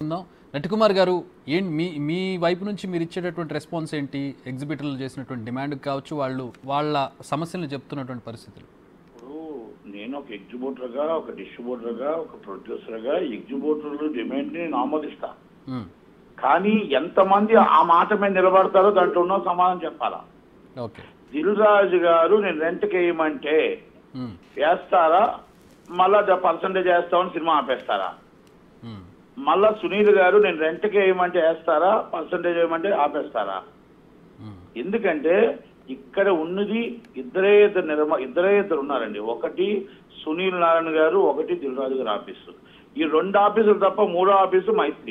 తెలుసుకుందాం నటికుమార్ గారు ఏంటి మీ మీ వైపు నుంచి మీరు ఇచ్చేటటువంటి రెస్పాన్స్ ఏంటి ఎగ్జిబిటర్లు చేసినటువంటి డిమాండ్ కావచ్చు వాళ్ళు వాళ్ళ సమస్యలను చెప్తున్నటువంటి పరిస్థితులు ఇప్పుడు నేను ఒక ఎగ్జిబిటర్గా ఒక డిస్ట్రిబ్యూటర్గా ఒక ప్రొడ్యూసర్గా ఎగ్జిబిటర్లు డిమాండ్ని నేను ఆమోదిస్తా మ్మ్. కానీ ఎంతమంది ఆ మాట మీద నిలబడతారో దాంట్లో ఉన్న సమాధానం చెప్పాలా ఓకే దిల్ రాజు గారు నేను రెంట్కి వేయమంటే మ్మ్. వేస్తారా మళ్ళా పర్సంటేజ్ వేస్తామని సినిమా ఆపేస్తారా మ్మ్. మళ్ళా సునీల్ గారు నేను రెంట్కి వేయమంటే వేస్తారా పర్సంటేజ్ వేయమంటే ఆపేస్తారా మ్మ్. ఎందుకంటే ఇక్కడ ఉన్నది ఇద్దరే ఇద్దరు నిర్మా ఇద్దరే ఇద్దరు ఉన్నారండి ఒకటి సునీల్ నారాయణ గారు ఒకటి దిల్రాజు గారు ఆఫీసు ఈ రెండు ఆఫీసులు తప్ప మూడో ఆఫీసు మైత్రి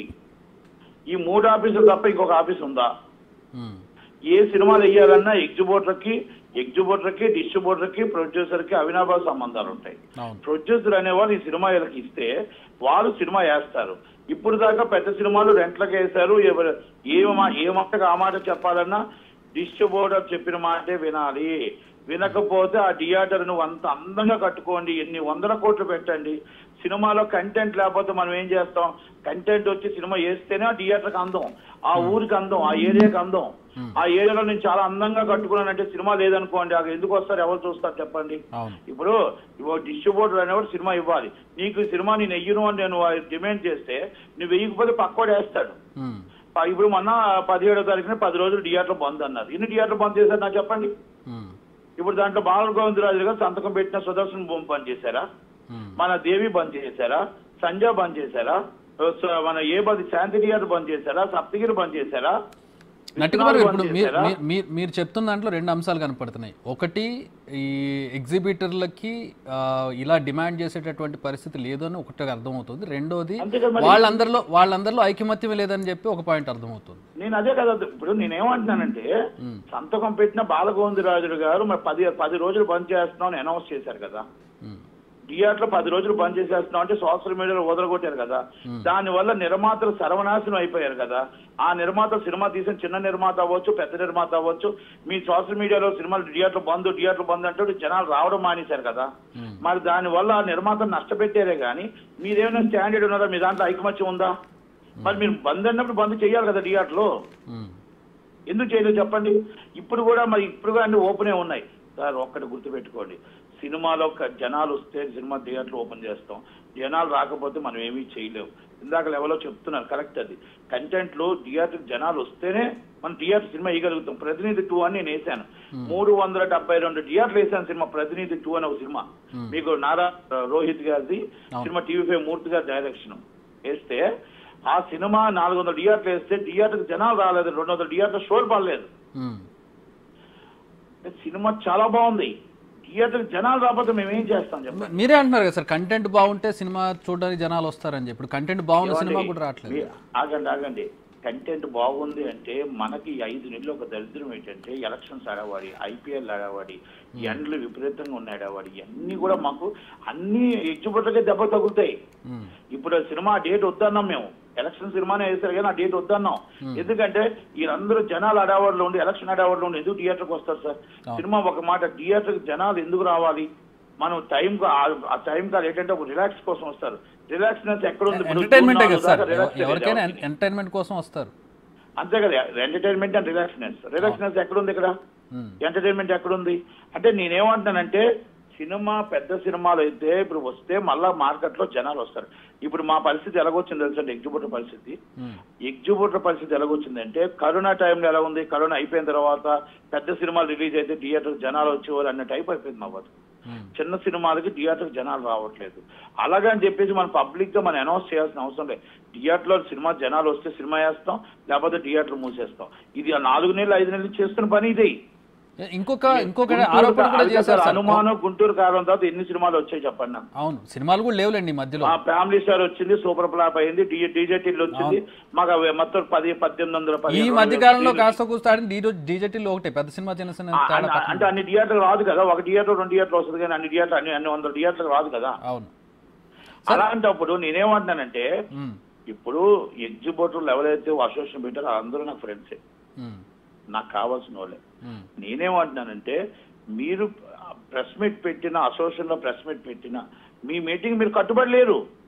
ఈ మూడు ఆఫీసులు తప్ప ఇంకొక ఆఫీస్ ఉందా మ్మ్. ఏ సినిమాలు వేయాలన్నా ఎగ్జిబిటర్కి ఎగ్జిబిటర్కి డిస్ట్రిబ్యూటర్కి ప్రొడ్యూసర్కి అవినాభావ సంబంధాలు ఉంటాయి అవును ప్రొడ్యూసర్ అనేవాళ్ళు ఈ సినిమా వీళ్ళకి ఇస్తే వాళ్ళు సినిమా వేస్తారు ఇప్పుడు దాకా పెద్ద సినిమాలు రెంట్లకు వేశారు ఎవరు ఏ మా ఏ మాటకు ఆ మాట చెప్పాలన్నా డిస్ట్రిబ్యూటర్ చెప్పిన మాటే వినాలి వినకపోతే ఆ థియేటర్ నువ్వు అంత అందంగా కట్టుకోండి ఎన్ని వందల కోట్లు పెట్టండి సినిమాలో కంటెంట్ లేకపోతే మనం ఏం చేస్తాం కంటెంట్ వచ్చి సినిమా వేస్తేనే ఆ థియేటర్కి అందం ఆ ఊరికి అందం ఆ ఏరియాకి అందం ఆ ఏరియాలో నేను చాలా అందంగా కట్టుకున్నానంటే సినిమా లేదనుకోండి అది ఎందుకు వస్తారు ఎవరు చూస్తారు చెప్పండి అవును ఇప్పుడు ఇవ్వ డిస్ట్రిబ్యూటర్ అనేవాడు సినిమా ఇవ్వాలి నీకు ఈ సినిమా నేను వెయ్యను అని నేను డిమాండ్ చేస్తే నువ్వు వెయ్యకపోతే పక్కోడు వేస్తాడు మ్మ్. ప- ఇప్పుడు మొన్న పదిహేడో తారీఖున పది రోజులు థియేటర్ బంద్ అన్నారు ఎన్ని థియేటర్ బంద్ చేశారు నాకు చెప్పండి మ్మ్. ఇప్పుడు దాంట్లో బాలగోవిందరాజు గారు సంతకం పెట్టిన సుదర్శన్ బొమ్మ బంద్ చేశారా మ్మ్. మన దేవి బంద్ చేశారా సంజయ్ బంద్ చేశారా స- మన ఏ బంద్ శాంతి థియేటర్ బంద్ చేశారా సప్తగిరి బంద్ చేశారా నటికుమార్ విశ్వనాథ్ ఇప్పుడు బంద్ మీరు చేశారా? మీరు- మీరు మీరు చెప్తున్న దాంట్లో రెండు అంశాలు కనపడుతున్నాయి ఒకటి ఈ ఎగ్జిబిటర్లకి ఆ, ఇలా డిమాండ్ చేసేటటువంటి పరిస్థితి లేదు అని ఒకటి అర్థమవుతుంది రెండోది అంతే కదా మరి. వాళ్ళందరిలో వాళ్ళందరిలో ఐకమత్యం లేదని చెప్పి ఒక పాయింట్ అర్థమవుతుంది నేను అదే కదా ఇప్పుడు నేనేమంటున్నానంటే సంతకం పెట్టిన బాలగోవిందరాజుడు గారు మరి పది పది రోజులు బంద్ చేస్తున్నాం అని అనౌన్స్ చేశారు కదా మ్మ్. థియేటర్ పది రోజులు బంద్ చేసేస్తున్నాం అంటే సోషల్ మీడియాలో వదలగొట్టారు కదా దాని వల్ల నిర్మాతలు సర్వనాశనం అయిపోయారు కదా ఆ నిర్మాత సినిమా తీసిన చిన్న నిర్మాత అవ్వచ్చు పెద్ద నిర్మాత అవ్వచ్చు మీ సోషల్ మీడియాలో సినిమాలు థియేటర్ బంద్ థియేటర్ బంద్ అంటే జనాలు రావడం మానేశారు కదా మరి దాని వల్ల ఆ నిర్మాత నష్టపెట్టారే కానీ మీరేమైనా స్టాండర్డ్ ఉన్నదా మీ దాంట్లో ఐకమత్యం ఉందా మరి మీరు బంద్ అన్నప్పుడు బంద్ చేయాలి కదా థియేటర్లో మ్మ్. ఎందుకు చేయలేదు చెప్పండి ఇప్పుడు కూడా మరి ఇప్పుడు కూడా అన్ని ఓపెనే ఉన్నాయి సార్ ఒక్కటి గుర్తుపెట్టుకోండి సినిమాలో క- జనాలు వస్తే సినిమా థియేటర్ ఓపెన్ చేస్తాం జనాలు రాకపోతే మనం ఏమీ చేయలేము ఇందాక లెవెల్లో చెప్తున్నారు కరెక్ట్ అది కంటెంట్ లో థియేటర్ జనాలు వస్తేనే మనం థియేటర్ సినిమా వేయగలుగుతాం ప్రతినిధి టూ అని నేను వేసాను మూడు వందల డెబ్బై రెండు థియేటర్లు వేసాను సినిమా ప్రతినిధి టూ అని ఒక సినిమా మీకు నారా రోహిత్ గారిది సినిమా టీవీ ఫైవ్ మూర్తి గారి డైరెక్షన్ వేస్తే ఆ సినిమా నాలుగు వందల థియేటర్లు వేస్తే థియేటర్కి జనాలు రాలేదు రెండు వందల థియేటర్ షోర్ పడలేదు మ్మ్. సినిమా చాలా బాగుంది థియేటర్ జనాలు రాకపోతే మేము ఏం చేస్తాం చెప్పండి మీరే అంటున్నారు కదా సార్ కంటెంట్ బాగుంటే సినిమా చూడడానికి జనాలు వస్తారని చెప్పి ఇప్పుడు కంటెంట్ బాగున్న సినిమా కూడా రావట్లేదు మీ- ఆగండి ఆగండి కంటెంట్ బాగుంది అంటే మనకి ఈ ఐదు నెలలు ఒక దరిద్రం ఏంటంటే ఎలక్షన్స్ ఆడేవాడి ఐపీఎల్ ఆడేవాడి ఎండ్లు విపరీతంగా ఉన్నాయి ఆడేవాడి ఇవన్నీ కూడా మాకు అన్ని ఎగ్జిబిటర్కే దెబ్బ తగులుతాయి మ్మ్. ఇప్పుడు ఆ సినిమా డేట్ వద్దన్నాం మేము ఎలక్షన్ సినిమానే వేశారు కానీ ఆ డేట్ వద్దన్నాం ఎందుకంటే వీళ్ళందరూ జనాలు అడావాడులో ఉండి ఎలక్షన్ అడావాడులో ఉండి ఎందుకు థియేటర్కి వస్తారు సార్ సినిమా ఒక మాట థియేటర్కి జనాలు ఎందుకు రావాలి మనం టైం ఆ టైం కాదు ఏంటంటే ఒక రిలాక్స్ కోసం వస్తారు రిలాక్స్నెస్ ఎక్కడ ఉంది ఇప్పుడు ఎంటర్టైన్మెంటే జూన్ కదా నాలుగు సార్ దాకా relax చేయలేదు ఎవరికైనా ఎవరికి. ఎంటర్టైన్మెంట్ కోసం వస్తారు అంతే కదా ఎంటర్టైన్మెంట్ అండ్ రిలాక్స్నెస్ రిలాక్స్నెస్ ఎక్కడుంది ఇక్కడ మ్మ్. ఎంటర్టైన్మెంట్ ఎక్కడుంది అంటే నేనేమంటున్నానంటే సినిమా పెద్ద సినిమాలు అయితే ఇప్పుడు వస్తే మళ్ళా మార్కెట్ లో జనాలు వస్తారు ఇప్పుడు మా పరిస్థితి ఎలాగొచ్చింది తెలుసండి ఎగ్జిబిటర్ పరిస్థితి మ్మ్. ఎగ్జిబిటర్ పరిస్థితి ఎలాగొచ్చిందంటే కరోనా టైంలో ఎలా ఉంది కరోనా అయిపోయిన తర్వాత పెద్ద సినిమాలు రిలీజ్ అయితే థియేటర్ జనాలు వచ్చేవారు అన్న టైప్ అయిపోయింది మా బతుకు మ్మ్. చిన్న సినిమాలకి థియేటర్ జనాలు రావట్లేదు అలాగని చెప్పేసి మనం పబ్లిక్ గా మనం అనౌన్స్ చేయాల్సిన అవసరం లేదు థియేటర్ లో సినిమా జనాలు వస్తే సినిమా వేస్తాం లేకపోతే థియేటర్ మూసేస్తాం ఇది ఆ నాలుగు నెలలు ఐదు నెలలు చేస్తున్న పని ఇది ఇంకొక ఇంకొక గుంటూరు ఆరోపణ కూడా అది చేశారు సార్ అనుమానం గుంటూరు కారణం తర్వాత ఎన్ని సినిమాలు వచ్చాయి చెప్పండి నాకు అవును సినిమాలు కూడా లేవులేండి ఈ మధ్యలో మా ఫ్యామిలీ స్టార్ వచ్చింది సూపర్ ఫ్లాప్ అయింది డీజేటీలు వచ్చింది మాకు అవి మొత్తం పది పద్దెనిమిది వందల ఈ పదిహేను మధ్య వందల కాలంలో టీలు- కాస్త కూస్తాడని డీజెటీలో ఒకటే పెద్ద సినిమా చిన్న సినిమా ఆ, తేడా అన్న- పక్కన. అంటే అన్ని థియేటర్ రాదు కదా ఒక థియేటర్ రెండు థియేటర్ వస్తుంది కానీ అన్ని థియేటర్ అన్ని అన్ని వందల థియేటర్లు రాదు కదా అవును అలాంటప్పుడు నేనేమంటున్నానంటే మ్మ్. ఇప్పుడు ఎగ్జిబిటర్లు ఎవరైతే అసోసియేషన్ పెట్టారో అందరూ నాకు ఫ్రెండ్సే మ్మ్. నాకు కావాల్సిన వాళ్ళే మ్మ్. నేనేమంటున్నానంటే మీరు ప్రెస్ మీట్ పెట్టిన అసోసియేషన్ లో ప్రెస్ మీట్ పెట్టిన మీ మీటింగ్ మీరు కట్టుబడి లేరు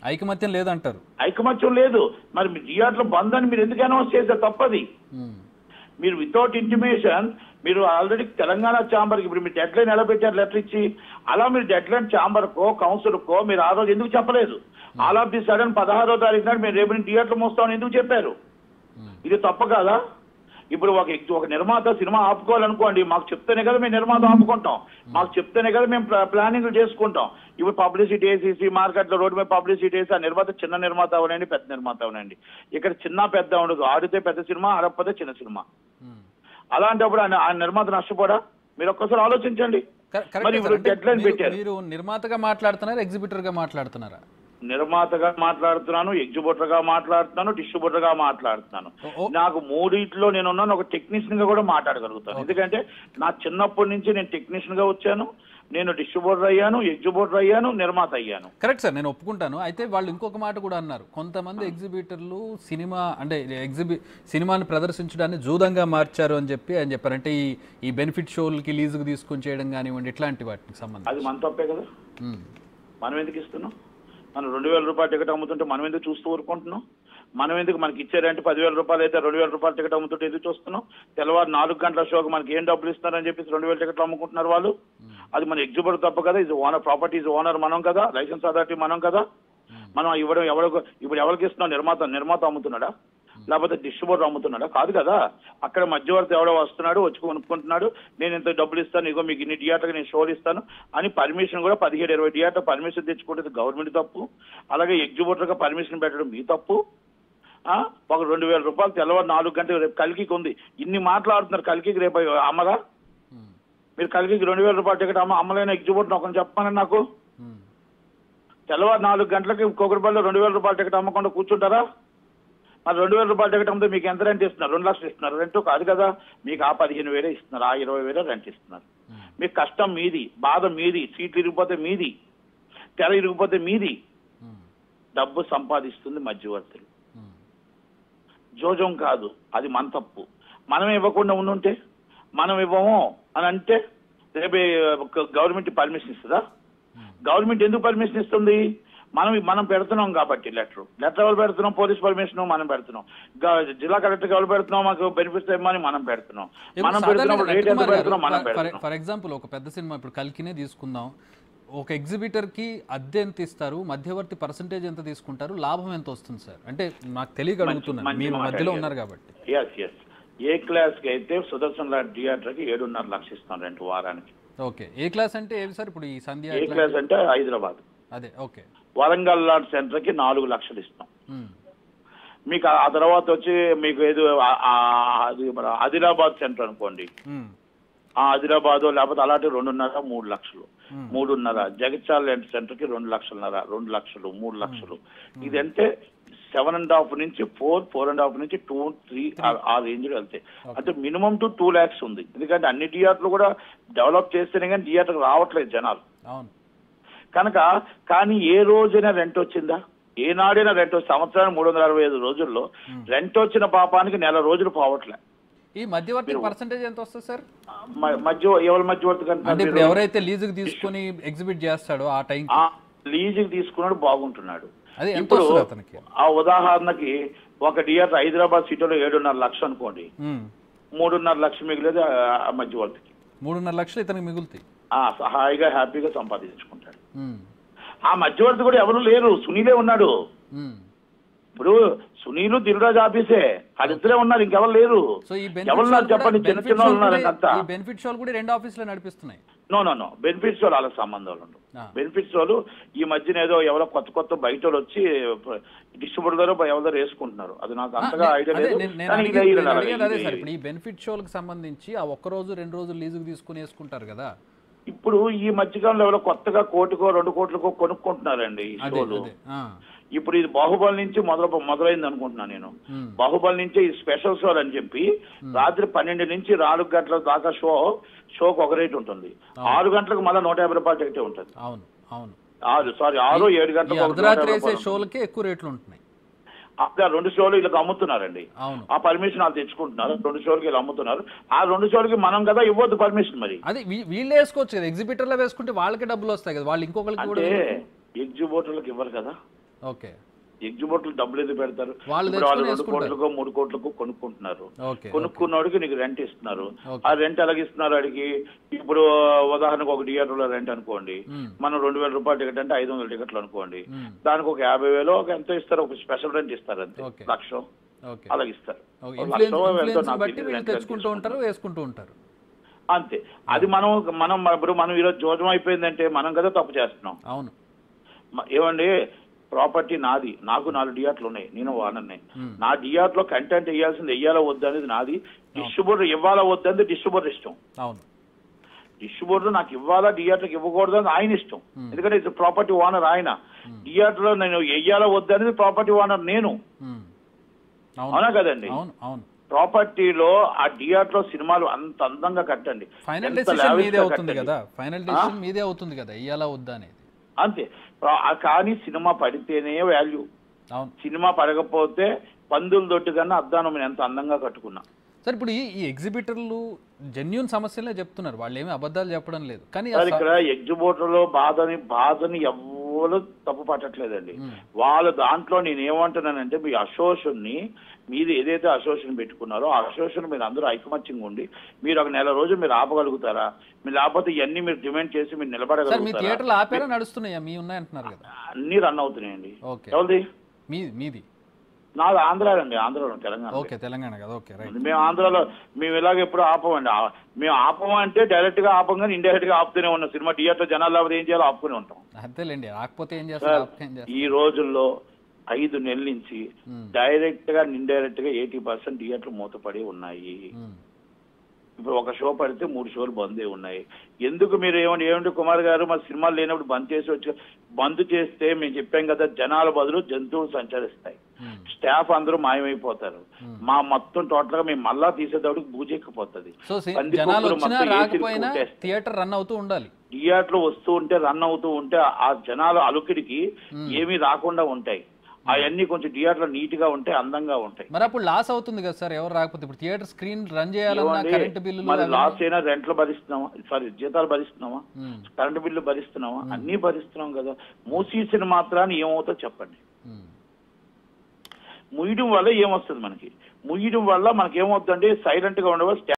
ఐకమత్యం లేదంటారు ఐకమత్యం లేదు మరి మీ థియేటర్ బంద్ అని మీరు ఎందుకు అనౌన్స్ చేశారు తప్పది ఉమ్. మీరు వితౌట్ ఇంటిమేషన్ మీరు ఆల్రెడీ తెలంగాణ ఛాంబర్కి ఇప్పుడు మీరు డెడ్ లైన్ ఎలా పెట్టారు లెటర్ ఇచ్చి అలా మీరు డెడ్ లైన్ ఛాంబర్కో కౌన్సిల్కో మీరు ఆ రోజు ఎందుకు చెప్పలేదు ఆల్ ఆఫ్ ది సడన్ పదహారో తారీఖు నాడు మీరు రేపు థియేటర్ మోస్తామని ఎందుకు చెప్పారు ఉమ్. ఇది తప్ప కాదా ఇప్పుడు ఒక ఒక నిర్మాత సినిమా ఆపుకోవాలనుకోండి మాకు చెప్తేనే కదా మేము నిర్మాత ఆపుకుంటాం మాకు చెప్తేనే కదా మేము ప్లానింగ్ చేసుకుంటాం ఇప్పుడు పబ్లిసిటీ వేసేసి మార్కెట్లో రోడ్డు మీద పబ్లిసిటీ వేసి ఆ నిర్మాత చిన్న నిర్మాత అవనండి పెద్ద నిర్మాత అవనండి ఇక్కడ చిన్న పెద్ద ఉండదు ఆడితే పెద్ద సినిమా ఆడకపోతే చిన్న సినిమా ఉమ్. అలాంటప్పుడు ఆయన ఆ నిర్మాత నష్టపోడా మీరు ఒక్కసారి ఆలోచించండి కరె- కరెక్టే మరి సార్. ఇప్పుడు అంటే డెడ్ లైన్ మీరు- పెట్టారు మీరు నిర్మాతగా మాట్లాడుతున్నారా ఎగ్జిబిటర్ గా మాట్లాడుతున్నారా నిర్మాతగా మాట్లాడుతున్నాను ఎగ్జిబిటర్ గా మాట్లాడుతున్నాను డిస్ట్రిబ్యూటర్ గా మాట్లాడుతున్నాను ఓ- ఓ- నాకు మూడిట్లో నేను ఉన్నాను ఒక టెక్నీషియన్ గా కూడా మాట్లాడగలుగుతాను ఎందుకంటే నా చిన్నప్పటి నుంచి నేను టెక్నీషియన్ గా వచ్చాను నేను డిస్ట్రిబ్యూటర్ అయ్యాను ఎగ్జిబిటర్ అయ్యాను నిర్మాత అయ్యాను కరెక్ట్ సార్ నేను ఒప్పుకుంటాను అయితే వాళ్ళు ఇంకొక మాట కూడా అన్నారు కొంతమంది ఎగ్జిబిటర్లు సినిమా అంటే ఎగ్జిబి సినిమాని ప్రదర్శించడాన్ని జూదంగా మార్చారు అని చెప్పి ఆయన చెప్పారు అంటే ఈ ఈ బెనిఫిట్ షోలకి లీజుకు తీసుకొని చేయడం కానివ్వండి ఇట్లాంటి వాటికి సంబంధించి అది మన తప్పే కదా ఉమ్. మనం ఎందుకు ఇస్తున్నాం మనం రెండు వేల రూపాయల టికెట్ అమ్ముతుంటే మనం ఎందుకు చూస్తూ ఊరుకుంటున్నాం మనం ఎందుకు మనకి ఇచ్చారంటే పదివేల రూపాయలు అయితే రెండు వేల రూపాయల టికెట్ అమ్ముతుంటే ఎందుకు చూస్తున్నాం తెల్లవారు నాలుగు గంటల షోకి మనకి ఏం డబ్బులు ఇస్తున్నారని చెప్పేసి రెండు వేల టికెట్లు అమ్ముకుంటున్నారు వాళ్ళు అది మన ఎగ్జిబిటర్ తప్ప కదా ఇది ఓనర్ ప్రాపర్టీ ఇది ఓనర్ మనం కదా లైసెన్స్ అథారిటీ మనం కదా మనం ఇవ్వడం ఎవరికి ఇప్పుడు ఎవరికి ఇస్తున్నాం నిర్మాత నిర్మాత అమ్ముతున్నాడా లేకపోతే డిస్ట్రిబ్యూటర్ అమ్ముతున్నాడా కాదు కదా అక్కడ మధ్యవర్తి ఎవడో వస్తున్నాడు వచ్చి కొనుక్కుంటున్నాడు నేను ఇంత డబ్బులు ఇస్తాను ఇగో మీకు ఇన్ని థియేటర్కి నేను షోలు ఇస్తాను అని పర్మిషన్ కూడా పదిహేడు ఇరవై థియేటర్ పర్మిషన్ తెచ్చుకుంటే గవర్నమెంట్ తప్పు అలాగే ఎగ్జిబిటర్గా పర్మిషన్ పెట్టడం మీ తప్పు ఆ? ఒక రెండు వేల రూపాయలు తెల్లవారు నాలుగు గంటలు రేపు కలికి ఉంది ఇన్ని మాట్లాడుతున్నారు కలికి రేపు అమ్మరా ఉమ్. మీరు కలికి రెండు వేల రూపాయల టికెట్ అమ్మ అమ్మలేని ఎగ్జిబిటర్ ఒకరిని చెప్పమని నాకు ఉమ్. తెల్లవారు నాలుగు గంటలకి కోకరపల్లిలో రెండు వేల రూపాయల టికెట్ అమ్మకుండా కూర్చుంటారా మరి రెండు వేల రూపాయల టికెట్ అమ్మితే మీకు ఎంత రెంట్ ఇస్తున్నారు రెండు లక్షలు ఇస్తున్నారు రెంట్ కాదు కదా మీకు ఆ పదిహేను వేలే ఇస్తున్నారు ఆ ఇరవై వేలే రెంట్ ఇస్తున్నారు మీకు కష్టం మీది బాధ మీది సీట్లు ఇరిగిపోతే మీది తెర ఇరిగిపోతే మీది ఉమ్. డబ్బు సంపాదిస్తుంది మధ్యవర్తులు ఉమ్. జోజం కాదు అది మన తప్పు మనం ఇవ్వకుండా ఉండుంటే మనం ఇవ్వము అని అంటే రేపు గవర్నమెంట్ పర్మిషన్ ఇస్తుందా గవర్నమెంట్ ఎందుకు పర్మిషన్ ఇస్తుంది మనం మనం పెడుతున్నాం కాబట్టి లెటర్ లెటర్ ఎవరు పెడుతున్నాం పోలీస్ పర్మిషన్ మనం పెడుతున్నాం గ- జిల్లా కలెక్టర్ ఎవరు పెడుతున్నాం మాకు బెనిఫిట్స్ ఇవ్వమని మనం పెడుతున్నాం ఇప్పుడు మనం సాధారణంగా పెడుతున్నాం రేట్ ఎంత రవికుమార్ గారు, పెడుతున్నాం మనం ఫర్- ఫర్- పెడుతున్నాం ఫర్ ఎగ్జాంపుల్ ఒక పెద్ద సినిమా ఇప్పుడు కల్కినే తీసుకుందాం ఒక ఎగ్జిబిటర్ కి అద్దె ఎంత ఇస్తారు మధ్యవర్తి పర్సంటేజ్ ఎంత తీసుకుంటారు లాభం ఎంత వస్తుంది సార్ అంటే నాకు తెలియక అడుగుతున్నాను మంచి మీరు మాట మధ్యలో అడిగారు. ఉన్నారు కాబట్టి ఎస్ ఎస్ ఏ క్లాస్ కి అయితే సుదర్శన్ లాంటి థియేటర్ కి ఏడున్నర లక్షలు ఇస్తాం రెండు వారానికి ఓకే ఏ క్లాస్ అంటే ఏవి సార్ ఇప్పుడు ఈ సంధ్య ఏ ఇట్లా- క్లాస్ అంటే హైదరాబాద్ అదే ఓకే వరంగల్ లాంటి సెంటర్ కి నాలుగు లక్షలు ఇస్తాం ఉమ్. మీకు ఆ తర్వాత వచ్చి మీకు ఏదో ఆ- ఆ- అది మన ఆదిలాబాద్ సెంటర్ అనుకోండి ఉమ్. ఆ ఆదిలాబాద్ లేకపోతే అలాంటి రెండున్నర మూడు లక్షలు Hmm. మూడున్నర జగిత్యాల లాంటి సెంటర్ కి రెండు లక్షలున్నర రెండు లక్షలు మూడు లక్షలు ఇది అంటే సెవెన్ అండ్ హాఫ్ నుంచి ఫోర్ ఫోర్ అండ్ హాఫ్ నుంచి టూ త్రీ ఆ రేంజ్ లో వెళ్తాయి అంటే మినిమం టు టూ ల్యాక్స్ ఉంది ఎందుకంటే అన్ని థియేటర్లు కూడా డెవలప్ చేస్తేనే కానీ థియేటర్ రావట్లేదు జనాలు అవును కనుక కానీ ఏ రోజైనా రెంట్ వచ్చిందా ఏనాడైనా రెంట్ వచ్చి సంవత్సరానికి మూడు వందల అరవై ఐదు రోజుల్లో రెంట్ వచ్చిన పాపానికి నెల రోజులు పోవట్లే ఈ మధ్యవర్తి పర్సంటేజ్ ఎంత వస్తుంది సార్ మ- మధ్య ఎవరి మధ్యవర్తి అంటే కంటే ఇప్పుడు ఎవరైతే లీజుకి తీసుకొని ఎగ్జిబిట్ చేస్తాడో ఆ టైం ఆ లీజుకి తీసుకున్నాడు బాగుంటున్నాడు అది ఎంత ఇప్పుడు వస్తుంది అతనికి ఆ ఉదాహరణకి ఒక థియేటర్ హైదరాబాద్ సిటీలో ఏడున్నర లక్షలు అనుకోండి ఉమ్. మూడున్నర లక్షలు మిగిలేదు ఆ- ఆ మధ్యవర్తికి మూడున్నర లక్షలు ఇతనికి మిగులుతాయి ఆ హాయిగా హ్యాపీగా సంపాదించుకుంటాడు ఉమ్. ఆ మధ్యవర్తి కూడా ఎవరు లేరు సునీలే ఉన్నాడు ఉమ్. ఇప్పుడు సునీలు దిల్రాజ్ ఆఫీసే వాళ్ళిద్దరే ఉన్నారు ఇంకెవరు లేరు సో ఈ ఎవరున్నారు చెప్పండి చిన్న చిన్న వాళ్ళు ఉన్నారు అంతా ఈ బెనిఫిట్ షోలు కూడా ఈ రెండు ఆఫీసులో నడిపిస్తున్నాయి నో నో నో బెనిఫిట్స్ వాళ్ళు వాళ్ళ సంబంధాలు ఉండవు ఆ. బెనిఫిట్స్ వాళ్ళు ఈ మధ్యన ఏదో ఎవరో కొత్త కొత్త బయట వాళ్ళు వచ్చి డిస్ట్రిబ్యూటర్ ఎవరో వేసుకుంటున్నారు అది నాకు అంతగా ఆ, ఐడియా అదే లేదు నేను- నేను కానీ అడిగేది- ఇది నేను ఇలా అడిగేది అదే ఇది- సార్ ఇప్పుడు ఈ బెనిఫిట్ షోలకు సంబంధించి ఆ ఒక్క రోజు రెండు రోజులు లీజుకు తీసుకుని వేసుకుంటారు కదా ఇప్పుడు ఈ మధ్యకాలంలో ఎవరో కొత్తగా కోటికో రెండు కోట్లకో కొనుక్కుంటున్నారండి ఈ అదే షోలు అదే ఆ. ఇప్పుడు ఇది బాహుబలి నుంచి మొదలు మొదలైంది అనుకుంటున్నాను నేను ఉమ్. బాహుబలి నుంచి ఈ స్పెషల్ షో అని చెప్పి రాత్రి పన్నెండు నుంచి నాలుగు గంటల దాకా షో షోకి ఒక రేట్ ఉంటుంది ఆరు గంటలకు మళ్ళీ నూట యాభై రూపాయల టికెట్ ఉంటుంది అవును అవును ఆరు సారీ ఆరు ఏడు ఈ గంటలకు ఒక నూట అర్ధరాత్రి యాభై వేసే రూపాయలు ఉంటుంది. షోలకే ఎక్కువ రేట్లు ఉంటున్నాయి అక్కడ రెండు షోలు వీళ్ళకి అమ్ముతున్నారండి అవును ఆ పర్మిషన్ వాళ్ళు తెచ్చుకుంటున్నారు రెండు షోలకి వీళ్ళు అమ్ముతున్నారు ఆ రెండు షోలకి మనం కదా ఇవ్వద్దు పర్మిషన్ మరి అది వీ- వీళ్ళే వేసుకోవచ్చు కదా ఎగ్జిబిటర్లో వేసుకుంటే వాళ్ళకి డబ్బులు వస్తాయి కదా వాళ్ళు ఇంకొకరికి కూడా అంటే ఎగ్జిబిటర్లకు ఇవ్వరు కదా ఓకే ఎగ్జిబిటర్లు డబ్బులు ఎందుకు పెడతారు వాళ్ళు ఇప్పుడు వాళ్ళు తెచ్చుకొని రెండు వేసుకుంటారు. కోట్లకో మూడు కోట్లకో కొనుక్కుంటున్నారు ఓకే కొనుక్కున్నోడికి నీకు రెంట్ ఇస్తున్నారు ఓకే. ఆ రెంట్ ఎలాగ ఇస్తున్నారు అడిగి ఇప్పుడు ఉదాహరణకు ఒక థియేటర్ లో రెంట్ అనుకోండి మ్మ్. మనం రెండు వేల రూపాయల టికెట్ అంటే ఐదు వందల టికెట్లు అనుకోండి మ్మ్. దానికి ఒక యాభై వేలు ఒక ఎంతో ఇస్తారు ఒక స్పెషల్ రెంట్ ఇస్తారు అంతే ఓకే. లక్షం ఓకే అలాగ ఇస్తారు ఓకే. ఒక ఇన్ఫ్లుయెన్స్ లక్షో ఎంతో ఇన్ఫ్లుయెన్స్ నాకు బట్టి తెలియదు, వీళ్ళు రెంట్ తెచ్చుకుంటూ ఉంటారు వేసుకుంటూ ఉంటారు అంతే అది మనం మనం ఇప్పుడు మనం ఈరోజు జోజం అయిపోయిందంటే మనం కదా తప్పు చేస్తున్నాం అవును మ- ఏమండి ప్రాపర్టీ నాది నాకు నాలుగు డియాట్లు ఉన్నాయి నేను వాడన్నాయి నా డియాట్ లో కంటెంట్ వేయాల్సింది వెయ్యాలా వద్దు అనేది నాది డిస్ట్రిబ్యూటర్ ఇవ్వాలా వద్దు డిస్ట్రిబ్యూటర్ ఇష్టం అవును డిస్ట్రిబ్యూటర్ నాకు ఇవ్వాలా థియేటర్కి ఇవ్వకూడదు అని ఆయన ఇష్టం ఎందుకంటే ఇది ప్రాపర్టీ ఓనర్ ఆయన థియేటర్ లో నేను వెయ్యాలా వద్దు అనేది ప్రాపర్టీ ఓనర్ నేను మ్మ్. అవునా అవును కదండి అవును అవును ప్రాపర్టీలో ఆ థియేటర్ లో సినిమాలు అంత అందంగా కట్టండి ఫైనల్ ఎంత డెసిషన్ lavish మీదే గా అవుతుంది కట్టండి. కదా ఫైనల్ డెసిషన్ మీదే అవుతుంది కదా ఇయ్యాలా వద్దా అనేది అంతే ప్ర- ఆ కానీ సినిమా పడితేనే వాల్యూ అవును సినిమా పడకపోతే పందులు దొట్టు కన్నా అద్దానం నేను ఎంత అందంగా కట్టుకున్నా సార్ ఇప్పుడు ఈ ఈ ఎగ్జిబిటర్లు జెన్యున్ సమస్యలే చెప్తున్నారు వాళ్ళు ఏమీ అబద్ధాలు చెప్పడం లేదు కానీ ఆ సార్ స- ఇక్కడ ఎగ్జిబిటర్ లో బాధని బాధని ఎవ్వరు తప్పు పట్టట్లేదండి వాళ్ళ దాంట్లో నేను ఏమంటున్నానంటే మీ అసోసియేషన్ ని మీరు ఏదైతే అసోసియేషన్ పెట్టుకున్నారో ఆ అసోసియేషన్ మీరు అందరూ ఐకమత్యంగా ఉండి మీరు ఒక నెల రోజులు మీరు ఆపగలుగుతారా మీరు లేకపోతే ఇవన్నీ మీరు డిమాండ్ చేసి మీరు సార్ మీ నిలబడగలుగుతారా థియేటర్లు ఆపేరా నడుస్తున్నాయా మీ ఉన్నాయంటున్నారు కదా అన్ని రన్ అవుతున్నాయండి ఓకే ఎవరిది మీ మీది నాది ఆంధ్ర అండి ఆంధ్రలో తెలంగాణ ఓకే తెలంగాణ కదా ఓకే రైట్ మేము ఆంధ్రాలో మేము ఇలాగ ఎప్పుడు ఆపమండి ఆ- మేము ఆపము అంటే డైరెక్ట్ గా ఆపం కానీ ఇండైరెక్ట్ గా ఆపుతూనే ఉన్నాం సినిమా థియేటర్ జనాలు లేకపోతే ఏం చేయాలో ఆపుకుని ఉంటాం అంతేలేండి రాకపోతే ఏం చేస్తారు ఆపకపోతే ఏం చేస్తారు ఈ రోజుల్లో ఐదు నెలల నుంచి డైరెక్ట్ గా ఇండైరెక్ట్ గా ఎయిటీ పర్సెంట్ థియేటర్లు మూతపడి ఉన్నాయి మ్మ్. ఇప్పుడు ఒక షో పడితే మూడు షోలు బందే ఉన్నాయి ఎందుకు మీరు ఏమండి ఏమండి కుమార్ గారు మా సినిమాలు లేనప్పుడు బంద్ చేసి వచ్చి బంద్ చేస్తే మేము చెప్పాం కదా జనాల బదులు జంతువులు సంచరిస్తాయి మ్మ్. స్టాఫ్ అందరూ మాయమైపోతారు మా మొత్తం టోటల్ గా మేము మళ్ళా తీసేటప్పుడు బూజెక్కిపోతుంది సో సి- పంది జనాలు కుక్కలు వచ్చినా మొత్తం ఏసీలు రాకపోయినా కొట్టేస్తాయి. థియేటర్ రన్ అవుతూ ఉండాలి థియేటర్ వస్తూ ఉంటే రన్ అవుతూ ఉంటే ఆ జనాల అలుకిడికి ఏమీ రాకుండా ఉంటాయి అవన్నీ కొంచెం థియేటర్ నీట్ గా ఉంటే అందంగా ఉంటాయి మరి అప్పుడు లాస్ అవుతుంది కదా సార్ ఎవరు రాకపోతే ఇప్పుడు థియేటర్ స్క్రీన్ రన్ చేయాలన్నా ఏమండి? కరెంట్ బిల్లులు మరి అవన్నీ- లాస్ అయినా రెంట్లు భరిస్తున్నావా సారీ జీతాలు భరిస్తున్నావా మ్మ్. కరెంటు బిల్లు భరిస్తున్నావా అన్ని భరిస్తున్నాం కదా మూసీసిన మాత్రాన్ని ఏమవుతుందో చెప్పండి మ్మ్. ముయ్యడం వల్ల ఏమొస్తుంది మనకి ముయ్యడం వల్ల మనకి ఏమవుతుందంటే సైలెంట్ గా ఉండవు